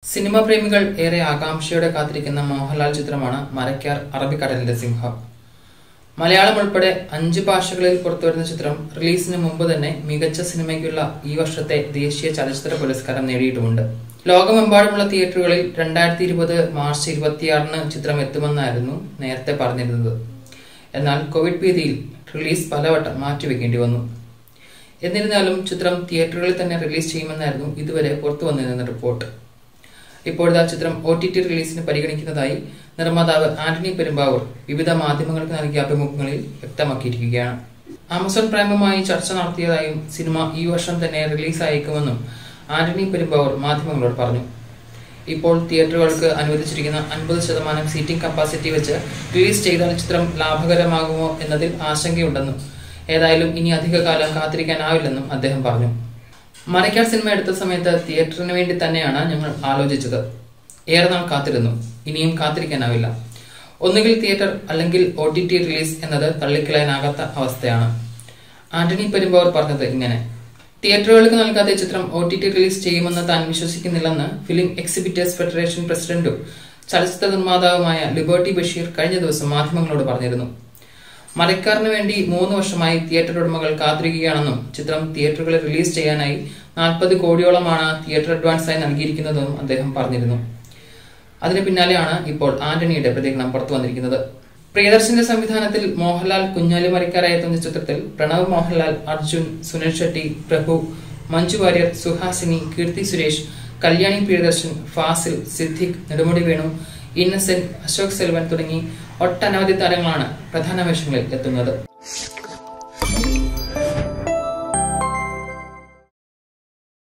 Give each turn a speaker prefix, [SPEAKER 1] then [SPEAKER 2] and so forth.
[SPEAKER 1] cinema പ്രേമികൾ ഏറെ ആകാംക്ഷയോടെ കാത്തിരിക്കുന്ന മോഹൻലാൽ ചിത്രമാണ് മരക്കാർ അറബിക്കടലിന്റെ സിംഹം മലയാളം ഉൾപ്പെടെ അഞ്ച് ഭാഷകളിൽ പുറത്തുവരുന്ന ചിത്രം റിലീസിന് മുമ്പ് തന്നെ മികച്ച സിനിമയ്ക്കുള്ള ഈ വർഷത്തെ ദേശീയ ചലച്ചിത്ര പുരസ്കാരം നേടിയിട്ടുമുണ്ട് ലോകമെമ്പാടുമുള്ള തിയേറ്ററുകളിൽ രണ്ടായിരത്തി ഇരുപത് മാർച്ച് ഇരുപത്തിയാറിന് ചിത്രം എത്തുമെന്നായിരുന്നു നേരത്തെ പറഞ്ഞിരുന്നത് എന്നാൽ കോവിഡ് ഭീതിയിൽ റിലീസ് പലവട്ടം മാറ്റിവെക്കേണ്ടി വന്നു എന്നിരുന്നാലും ചിത്രം തിയേറ്ററുകളിൽ തന്നെ റിലീസ് ചെയ്യുമെന്നായിരുന്നു ഇതുവരെ പുറത്തു വന്നിരുന്ന റിപ്പോർട്ട് ഇപ്പോഴത്തെ ചിത്രം ഒ ടി ടി റിലീസിന് പരിഗണിക്കുന്നതായി നിർമ്മാതാവ് ആന്റണി പെരുമ്പാവൂർ വിവിധ മാധ്യമങ്ങൾക്ക് നൽകിയ അഭിമുഖങ്ങളിൽ വ്യക്തമാക്കിയിരിക്കുകയാണ് ആമസോൺ പ്രൈമുമായി ചർച്ച നടത്തിയതായും സിനിമ ഈ വർഷം തന്നെ റിലീസ് അയക്കുമെന്നും ആന്റണി പെരുമ്പാവൂർ മാധ്യമങ്ങളോട് പറഞ്ഞു ഇപ്പോൾ തിയേറ്ററുകൾക്ക് അനുവദിച്ചിരിക്കുന്ന അൻപത് ശതമാനം സീറ്റിംഗ് കപ്പാസിറ്റി വെച്ച് റിലീസ് ചെയ്താൽ ചിത്രം ലാഭകരമാകുമോ എന്നതിൽ ആശങ്കയുണ്ടെന്നും ഏതായാലും ഇനി അധികകാലം കാത്തിരിക്കാനാവില്ലെന്നും അദ്ദേഹം പറഞ്ഞു മരക്കാർ സിനിമ എടുത്ത സമയത്ത് തിയേറ്ററിന് വേണ്ടി തന്നെയാണ് ഞങ്ങൾ ആലോചിച്ചത് ഏറെ നാൾ കാത്തിരുന്നു ഇനിയും കാത്തിരിക്കാനാവില്ല ഒന്നുകിൽ തിയേറ്റർ അല്ലെങ്കിൽ ഒ ടി ടി റിലീസ് എന്നത് തള്ളിക്കളയാനാകാത്ത അവസ്ഥയാണ് ആന്റണി പെരുമ്പാവൂർ പറഞ്ഞത് ഇങ്ങനെ തിയേറ്ററുകൾക്ക് നൽകാതെ ചിത്രം ഒ ടി ടി റിലീസ് ചെയ്യുമെന്ന് താൻ വിശ്വസിക്കുന്നില്ലെന്ന് ഫിലിം എക്സിബിറ്റേഴ്സ് ഫെഡറേഷൻ പ്രസിഡന്റും ചലച്ചിത്ര നിർമ്മാതാവുമായ ലിബർട്ടി ബഷീർ കഴിഞ്ഞ ദിവസം മാധ്യമങ്ങളോട് പറഞ്ഞിരുന്നു മരക്കാറിന് വേണ്ടി മൂന്ന് വർഷമായി തിയേറ്റർ ഉടമകൾ കാത്തിരിക്കുകയാണെന്നും ചിത്രം തിയേറ്ററുകളിൽ റിലീസ് ചെയ്യാനായി നാൽപ്പത് കോടിയോളമാണ് തിയേറ്റർ അഡ്വാൻസായി നൽകിയിരിക്കുന്നതെന്നും അദ്ദേഹം പറഞ്ഞിരുന്നു അതിന് പിന്നാലെയാണ് ഇപ്പോൾ ആന്റണിയുടെ പ്രതികരണം പുറത്തു വന്നിരിക്കുന്നത് പ്രിയദർശന്റെ സംവിധാനത്തിൽ മോഹൻലാൽ കുഞ്ഞാലി മരക്കാരായി എത്തുന്ന ചിത്രത്തിൽ പ്രണവ് മോഹൻലാൽ അർജുൻ സുനിൽ ഷെട്ടി പ്രഭു മഞ്ജു വാര്യർ സുഹാസിനി കീർത്തി സുരേഷ് കല്യാണി പ്രിയദർശൻ ഫാസിൽ സിദ്ദിഖ് നെടുമുടി വേണു ഇന്നസെന്റ് അശോക് സെൽവൻ തുടങ്ങി ഒട്ടനവധി താരങ്ങളാണ് പ്രധാന വേഷങ്ങളിൽ എത്തുന്നത്